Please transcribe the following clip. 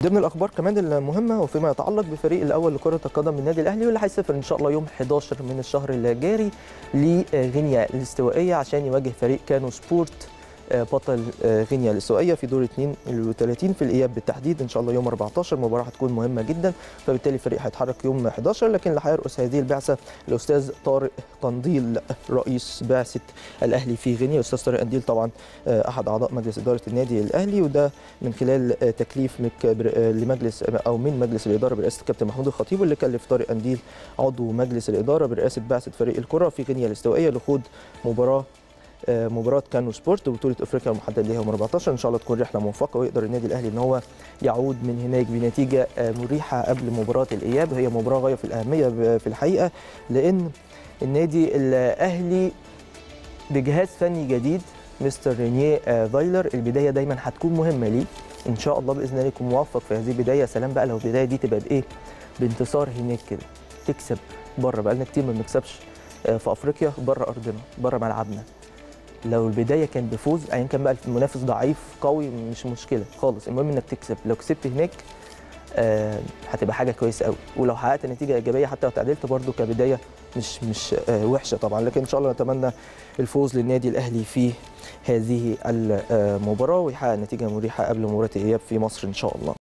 ضمن الاخبار كمان المهمه وفيما يتعلق بفريق الاول لكره القدم النادي الاهلي واللي هيسافر ان شاء الله يوم 11 من الشهر الجاري لغينيا الاستوائيه عشان يواجه فريق كانو سبورت بطل غينيا الاستوائيه في دور 32 في الاياب بالتحديد ان شاء الله يوم 14 مباراه هتكون مهمه جدا فبالتالي الفريق هيتحرك يوم 11 لكن اللي هيرأس هذه البعثه الاستاذ طارق قنديل رئيس بعثه الاهلي في غينيا الاستاذ طارق قنديل طبعا احد اعضاء مجلس اداره النادي الاهلي وده من خلال تكليف لمجلس او من مجلس الاداره برئاسه الكابتن محمود الخطيب واللي كلف طارق قنديل عضو مجلس الاداره برئاسه بعثه فريق الكره في غينيا الاستوائيه لخوض مباراه مباراه كانو سبورت وبطوله افريقيا المحدد ليها يوم 14 ان شاء الله تكون رحله موفقه ويقدر النادي الاهلي ان هو يعود من هناك بنتيجه مريحه قبل مباراه الاياب هي مباراه غايه في الاهميه في الحقيقه لان النادي الاهلي بجهاز فني جديد مستر رينيه فايلر البدايه دايما هتكون مهمه ليه ان شاء الله باذن الله يكون موفق في هذه البدايه سلام بقى لو البدايه دي تبقى بايه بانتصار هناك كده تكسب بره بقى لنا كتير ما بنكسبش في افريقيا بره ارضنا بره ملعبنا لو البدايه كان بفوز ايا كان بقى المنافس ضعيف قوي مش مشكله خالص المهم انك تكسب لو كسبت هناك آه هتبقى حاجه كويسه قوي ولو حققت نتيجه ايجابيه حتى لو تعادلت برده كبدايه مش مش آه وحشه طبعا لكن ان شاء الله نتمنى الفوز للنادي الاهلي في هذه المباراه ويحقق نتيجه مريحه قبل مباراه الاياب في مصر ان شاء الله